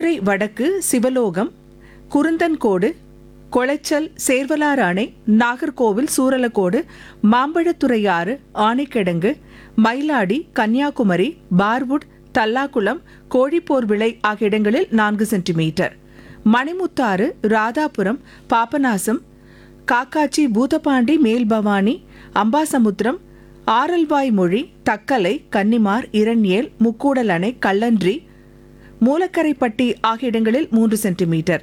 மதுரை வடக்கு சிவலோகம் குருந்தன்கோடு கொளைச்சல் சேர்வலாறு அணை நாகர்கோவில் சூரலக்கோடு மாம்பழத்துறையாறு ஆணைக்கிடங்கு மயிலாடி கன்னியாகுமரி பார்வுட் தல்லாக்குளம் கோழிப்போர் விளை ஆகிய இடங்களில் நான்கு சென்டிமீட்டர் மணிமுத்தாறு ராதாபுரம் பாபநாசம் காக்காச்சி பூதபாண்டி மேல்பவானி அம்பாசமுத்திரம் ஆரல்வாய் மொழி தக்கலை கன்னிமார் இரண்யேல் முக்கூடல் அணை கல்லன்றி மூலக்கரைப்பட்டி ஆகிய இடங்களில் மூன்று சென்டிமீட்டர்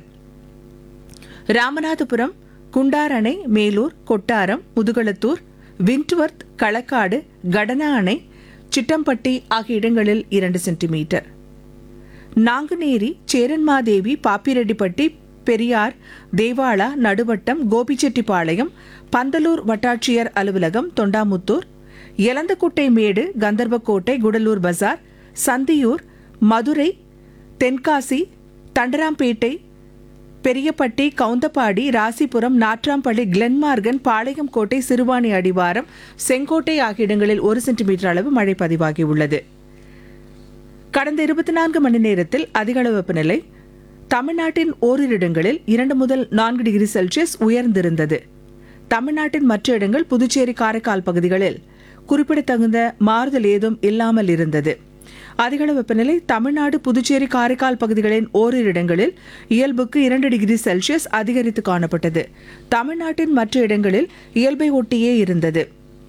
ராமநாதபுரம் குண்டார் அணை மேலூர் கொட்டாரம் முதுகளத்தூர் விண்ட்வர்த் களக்காடு கடனா அணை சிட்டம்பட்டி ஆகிய இடங்களில் இரண்டு சென்டிமீட்டர் நாங்குநேரி சேரன்மாதேவி பாப்பிரெட்டிப்பட்டி பெரியார் தேவாளா நடுவட்டம் கோபிச்செட்டிப்பாளையம் பந்தலூர் வட்டாட்சியர் அலுவலகம் தொண்டாமுத்தூர் எலந்தக்குட்டை மேடு கந்தர்வக்கோட்டை குடலூர் பஜார் சந்தியூர் மதுரை தென்காசி தண்டராம்பேட்டை பெரியப்பட்டி கவுந்தப்பாடி ராசிபுரம் நாட்ராம்பள்ளி கிளென்மார்கன் பாளையங்கோட்டை சிறுவாணி அடிவாரம் செங்கோட்டை ஆகிய இடங்களில் ஒரு சென்டிமீட்டர் அளவு மழை பதிவாகியுள்ளது கடந்த இருபத்தி நான்கு மணி நேரத்தில் அதிகளவு வெப்பநிலை தமிழ்நாட்டின் ஓரிரு இடங்களில் இரண்டு முதல் நான்கு டிகிரி செல்சியஸ் உயர்ந்திருந்தது தமிழ்நாட்டின் மற்ற இடங்கள் புதுச்சேரி காரைக்கால் பகுதிகளில் குறிப்பிடத்தகுந்த மாறுதல் ஏதும் இல்லாமல் இருந்தது அதிகளவு வெப்பநிலை தமிழ்நாடு புதுச்சேரி காரைக்கால் பகுதிகளின் ஓரிரு இடங்களில் இயல்புக்கு இரண்டு டிகிரி செல்சியஸ் அதிகரித்து காணப்பட்டது தமிழ்நாட்டின் மற்ற இடங்களில் இயல்பை ஒட்டியே இருந்தது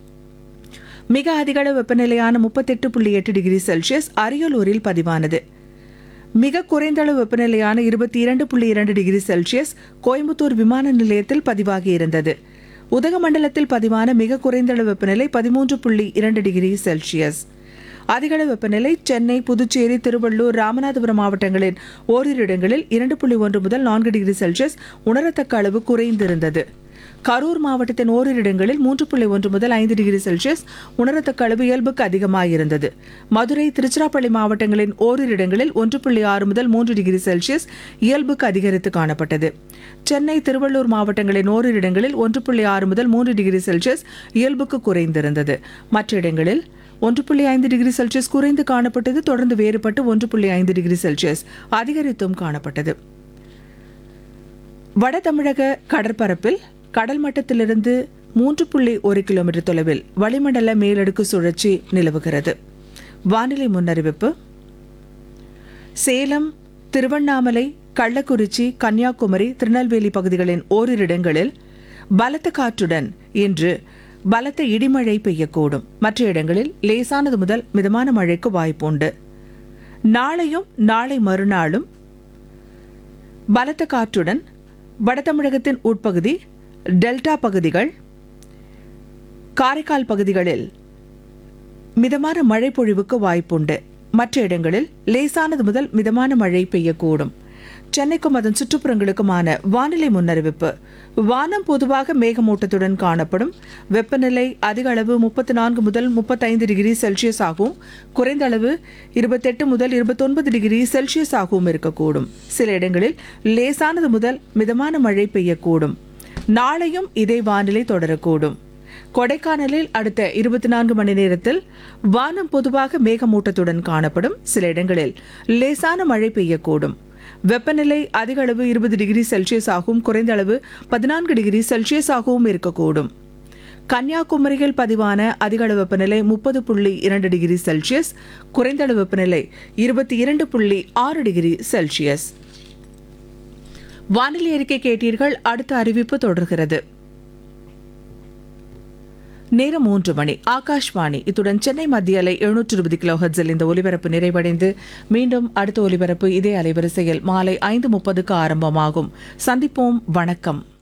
மிக அதிகளவு வெப்பநிலையான முப்பத்தெட்டு புள்ளி எட்டு டிகிரி செல்சியஸ் அரியலூரில் பதிவானது மிக குறைந்த அளவு வெப்பநிலையான இருபத்தி இரண்டு புள்ளி இரண்டு டிகிரி செல்சியஸ் கோயம்புத்தூர் விமான நிலையத்தில் பதிவாகியிருந்தது உதகமண்டலத்தில் பதிவான மிக குறைந்த அளவு வெப்பநிலை பதிமூன்று புள்ளி இரண்டு டிகிரி செல்சியஸ் அதிகளவு வெப்பநிலை சென்னை புதுச்சேரி திருவள்ளூர் ராமநாதபுரம் மாவட்டங்களின் ஓரிரு இடங்களில் இரண்டு புள்ளி ஒன்று முதல் நான்கு டிகிரி செல்சியஸ் உணரத்தக்க அளவு குறைந்திருந்தது கரூர் மாவட்டத்தின் ஓரிரு இடங்களில் மூன்று புள்ளி ஒன்று முதல் ஐந்து டிகிரி செல்சியஸ் உணரத்தக்க அளவு இயல்புக்கு அதிகமாயிருந்தது மதுரை திருச்சிராப்பள்ளி மாவட்டங்களின் ஓரிரு இடங்களில் ஒன்று புள்ளி ஆறு முதல் மூன்று டிகிரி செல்சியஸ் இயல்புக்கு அதிகரித்து காணப்பட்டது சென்னை திருவள்ளூர் மாவட்டங்களின் ஓரிரு இடங்களில் ஒன்று புள்ளி ஆறு முதல் மூன்று டிகிரி செல்சியஸ் இயல்புக்கு குறைந்திருந்தது மற்ற இடங்களில் ஒன்று புள்ளி ஐந்து டிகிரி செல்சியஸ் குறைந்து காணப்பட்டது தொடர்ந்து வேறுபட்டு ஒன்று புள்ளி ஐந்து டிகிரி செல்சியஸ் அதிகரித்தும் காணப்பட்டது வட தமிழக கடற்பரப்பில் கடல் மட்டத்திலிருந்து மூன்று புள்ளி ஒரு கிலோமீட்டர் தொலைவில் வளிமண்டல மேலடுக்கு சுழற்சி நிலவுகிறது வானிலை முன்னறிவிப்பு சேலம் திருவண்ணாமலை கள்ளக்குறிச்சி கன்னியாகுமரி திருநெல்வேலி பகுதிகளின் ஓரிரு இடங்களில் பலத்த காற்றுடன் இன்று பலத்த இடிமழை பெய்யக்கூடும் மற்ற இடங்களில் லேசானது முதல் மிதமான மழைக்கு வாய்ப்புண்டு நாளையும் நாளை மறுநாளும் பலத்த காற்றுடன் வட தமிழகத்தின் உட்பகுதி டெல்டா பகுதிகள் காரைக்கால் பகுதிகளில் மிதமான மழை பொழிவுக்கு வாய்ப்புண்டு மற்ற இடங்களில் லேசானது முதல் மிதமான மழை பெய்யக்கூடும் சென்னைக்கும் அதன் சுற்றுப்புறங்களுக்குமான வானிலை முன்னறிவிப்பு வானம் பொதுவாக மேகமூட்டத்துடன் காணப்படும் வெப்பநிலை அதிக அளவு முப்பத்தி நான்கு முதல் முப்பத்தைந்து டிகிரி செல்சியஸ் ஆகவும் குறைந்த அளவு இருபத்தெட்டு முதல் இருபத்தொன்பது டிகிரி செல்சியஸ் ஆகவும் இருக்கக்கூடும் சில இடங்களில் லேசானது முதல் மிதமான மழை பெய்யக்கூடும் நாளையும் இதே வானிலை தொடரக்கூடும் கொடைக்கானலில் அடுத்த இருபத்தி நான்கு மணி நேரத்தில் வானம் பொதுவாக மேகமூட்டத்துடன் காணப்படும் சில இடங்களில் லேசான மழை பெய்யக்கூடும் வெப்பநிலை அதிக அளவு இருபது டிகிரி செல்சியஸ் ஆகவும் குறைந்த அளவு பதினான்கு டிகிரி செல்சியஸ் ஆகவும் இருக்கக்கூடும் கன்னியாகுமரியில் பதிவான அதிக அளவு வெப்பநிலை முப்பது புள்ளி இரண்டு டிகிரி செல்சியஸ் குறைந்த அளவு வெப்பநிலை இருபத்தி இரண்டு புள்ளி ஆறு டிகிரி செல்சியஸ் வானிலை அறிக்கை கேட்டீர்கள் அடுத்த அறிவிப்பு தொடர்கிறது நேரம் மூன்று மணி ஆகாஷ்வாணி இத்துடன் சென்னை மத்திய அலை எழுநூற்று இருபது கிலோ ஹெர்ட்ஸில் இந்த ஒலிபரப்பு நிறைவடைந்து மீண்டும் அடுத்த ஒலிபரப்பு இதே அலைவரிசையில் மாலை ஐந்து முப்பதுக்கு ஆரம்பமாகும் சந்திப்போம் வணக்கம்